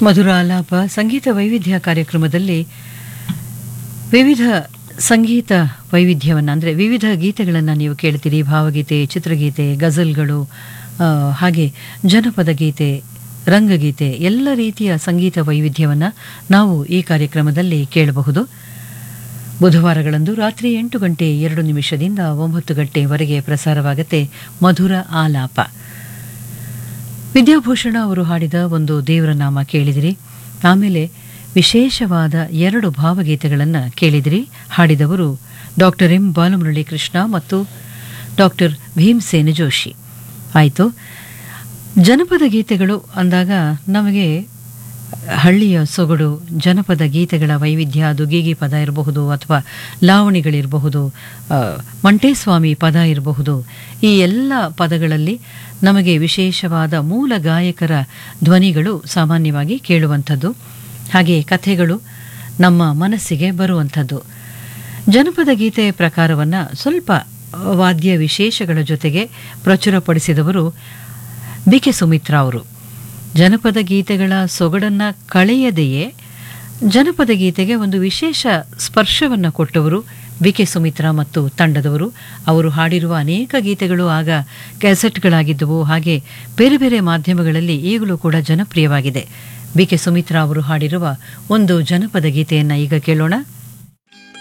ಮಧುರ ಆಲಾಪ ಸಂಗೀತ ವೈವಿಧ್ಯ ಕಾರ್ಯಕ್ರಮದಲ್ಲಿ ವಿವಿಧ ಸಂಗೀತ ವೈವಿಧ್ಯವನ್ನು ಅಂದರೆ ವಿವಿಧ ಗೀತೆಗಳನ್ನು ನೀವು ಕೇಳ್ತೀರಿ ಭಾವಗೀತೆ ಚಿತ್ರಗೀತೆ ಗಜಲ್ಗಳು ಆ, ಹಾಗೆ ಜನಪದ ಗೀತೆ ರಂಗಗೀತೆ ಎಲ್ಲ ರೀತಿಯ ಸಂಗೀತ ವೈವಿಧ್ಯವನ್ನು ನಾವು ಈ ಕಾರ್ಯಕ್ರಮದಲ್ಲಿ ಕೇಳಬಹುದು ಬುಧವಾರಗಳಂದು ರಾತ್ರಿ ಎಂಟು ಗಂಟೆ ಎರಡು ನಿಮಿಷದಿಂದ ಒಂಬತ್ತು ಗಂಟೆವರೆಗೆ ಪ್ರಸಾರವಾಗುತ್ತೆ ಮಧುರ ಆಲಾಪ ವಿದ್ಯಾಭೂಷಣ ಅವರು ಹಾಡಿದ ಒಂದು ದೇವರ ನಾಮ ಕೇಳಿದಿರಿ ಆಮೇಲೆ ವಿಶೇಷವಾದ ಎರಡು ಭಾವಗೀತೆಗಳನ್ನು ಕೇಳಿದಿರಿ ಹಾಡಿದವರು ಡಾಕ್ಟರ್ ಎಂ ಬಾಲಮುರಳಿ ಕೃಷ್ಣ ಮತ್ತು ಡಾಕ್ಟರ್ ಭೀಮಸೇನ ಜೋಶಿ ಆಯಿತು ಜನಪದ ಗೀತೆಗಳು ಅಂದಾಗ ನಮಗೆ ಹಳ್ಳಿಯ ಸೊಗಡು ಜನಪದ ಗೀತೆಗಳ ವೈವಿಧ್ಯ ಅದು ಗೀಗಿ ಪದ ಇರಬಹುದು ಅಥವಾ ಲಾವಣಿಗಳಿರಬಹುದು ಆ, ಮಂಟೇಸ್ವಾಮಿ ಪದ ಇರಬಹುದು ಈ ಎಲ್ಲ ಪದಗಳಲ್ಲಿ ನಮಗೆ ವಿಶೇಷವಾದ ಮೂಲ ಗಾಯಕರ ಧ್ವನಿಗಳು ಸಾಮಾನ್ಯವಾಗಿ ಕೇಳುವಂಥದ್ದು ಹಾಗೆ ಕಥೆಗಳು ನಮ್ಮ ಮನಸ್ಸಿಗೆ ಬರುವಂಥದ್ದು ಜನಪದ ಗೀತೆಯ ಪ್ರಕಾರವನ್ನು ಸ್ವಲ್ಪ ವಾದ್ಯ ವಿಶೇಷಗಳ ಜೊತೆಗೆ ಪ್ರಚುರಪಡಿಸಿದವರು ಬಿ ಕೆ ಸುಮಿತ್ರಾ ಅವರು ಜನಪದ ಗೀತೆಗಳ ಸೊಗಡನ್ನು ಕಳೆಯದೆಯೇ ಜನಪದ ಗೀತೆಗೆ ಒಂದು ವಿಶೇಷ ಸ್ಪರ್ಶವನ್ನು ಕೊಟ್ಟವರು ಬಿ ಕೆ ಸುಮಿತ್ರಾ ಮತ್ತು ತಂಡದವರು ಅವರು ಹಾಡಿರುವ ಅನೇಕ ಗೀತೆಗಳು ಆಗ ಕ್ಯಾಸೆಟ್ಗಳಾಗಿದ್ದವು ಹಾಗೆ ಬೇರೆ ಬೇರೆ ಮಾಧ್ಯಮಗಳಲ್ಲಿ ಈಗಲೂ ಕೂಡ ಜನಪ್ರಿಯವಾಗಿದೆ ಬಿ ಕೆ ಸುಮಿತ್ರಾ ಅವರು ಹಾಡಿರುವ ಒಂದು ಜನಪದ ಗೀತೆಯನ್ನು ಈಗ ಕೇಳೋಣ